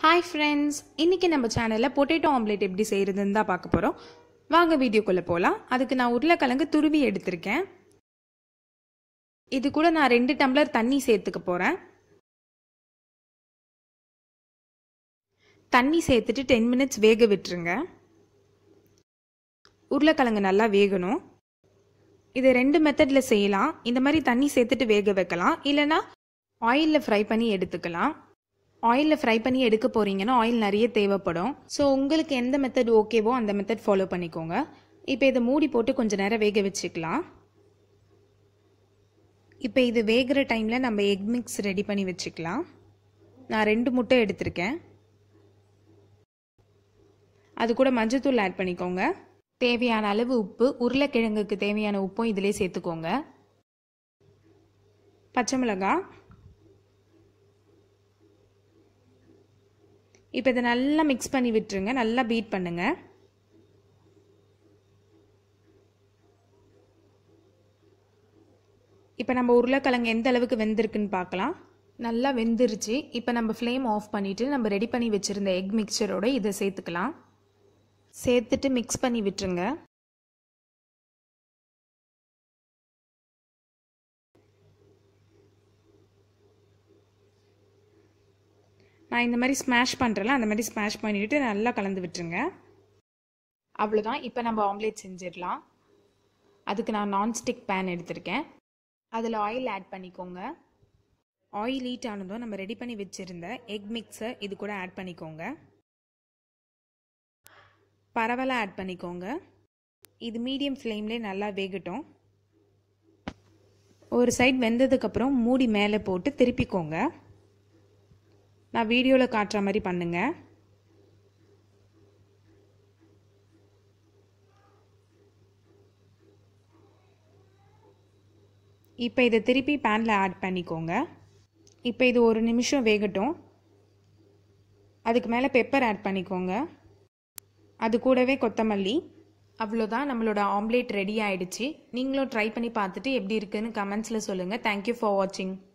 hi friends இன்னைக்கு நம்ம சேனலில் பொட்டேட்டோ ஆம்லேட் எப்படி செய்கிறதுன்னு தான் பார்க்க போகிறோம் வாங்க வீடியோக்குள்ளே போகலாம் அதுக்கு நான் உருளைக்கிழங்கு துருவி எடுத்திருக்கேன் இது கூட நான் ரெண்டு டம்ளர் தண்ணி சேர்த்துக்க போகிறேன் தண்ணி சேர்த்துட்டு டென் மினிட்ஸ் வேக விட்டுருங்க உருளைக்கிழங்கு நல்லா வேகணும் இதை ரெண்டு மெத்தடில் செய்யலாம் இந்த மாதிரி தண்ணி சேர்த்துட்டு வேக வைக்கலாம் இல்லைன்னா ஆயிலில் ஃப்ரை பண்ணி எடுத்துக்கலாம் ஆயிலில் ஃப்ரை பண்ணி எடுக்க போகிறீங்கன்னா ஆயில் நிறைய தேவைப்படும் ஸோ உங்களுக்கு எந்த மெத்தட் ஓகேவோ அந்த மெத்தட் ஃபாலோ பண்ணிக்கோங்க இப்போ இதை மூடி போட்டு கொஞ்சம் நேரம் வேக வச்சுக்கலாம் இப்போ இது வேகிற டைமில் நம்ம எக் மிக்ஸ் ரெடி பண்ணி வச்சுக்கலாம் நான் ரெண்டு முட்டை எடுத்திருக்கேன் அது கூட மஞ்சத்தூள் ஆட் பண்ணிக்கோங்க தேவையான அளவு உப்பு உருளைக்கிழங்குக்கு தேவையான உப்பும் இதிலே சேர்த்துக்கோங்க பச்சை மிளகாய் இப்போ இதை நல்லா மிக்ஸ் பண்ணி விட்டுருங்க நல்லா பீட் பண்ணுங்க இப்போ நம்ம உருளைக்கிழங்கு எந்த அளவுக்கு வெந்திருக்குன்னு பார்க்கலாம் நல்லா வெந்துருச்சு இப்போ நம்ம ஃப்ளேம் ஆஃப் பண்ணிவிட்டு நம்ம ரெடி பண்ணி வச்சுருந்த எக் மிக்சரோட இதை சேர்த்துக்கலாம் சேர்த்துட்டு மிக்ஸ் பண்ணி விட்டுருங்க நான் இந்த மாதிரி ஸ்மாஷ் பண்ணுறல அந்த மாதிரி ஸ்மாஷ் பண்ணிவிட்டு நல்லா கலந்து விட்டுருங்க அவ்வளோதான் இப்போ நம்ம ஆம்லேட் செஞ்சிடலாம் அதுக்கு நான் நான்ஸ்டிக் பேன் எடுத்திருக்கேன் அதில் ஆயில் ஆட் பண்ணிக்கோங்க ஆயில் ஹீட் ஆனதும் நம்ம ரெடி பண்ணி வச்சுருந்த எக் மிக்ஸை இது கூட ஆட் பண்ணிக்கோங்க பரவலாக ஆட் பண்ணிக்கோங்க இது மீடியம் ஃப்ளேம்லேயே நல்லா வேகட்டும் ஒரு சைட் வெந்ததுக்கப்புறம் மூடி மேலே போட்டு திருப்பிக்கோங்க நான் வீடியோவில் காட்டுற மாதிரி பண்ணுங்க இப்போ இதை திருப்பி பேனில் ஆட் பண்ணிக்கோங்க இப்போ இது ஒரு நிமிஷம் வேகட்டும் அதுக்கு மேலே பெப்பர் ஆட் பண்ணிக்கோங்க அது கூடவே கொத்தமல்லி அவ்வளோதான் நம்மளோட ஆம்லேட் ரெடி ஆயிடுச்சு நீங்களும் ட்ரை பண்ணி பார்த்துட்டு எப்படி இருக்குன்னு கமெண்ட்ஸில் சொல்லுங்கள் தேங்க்யூ ஃபார் வாட்சிங்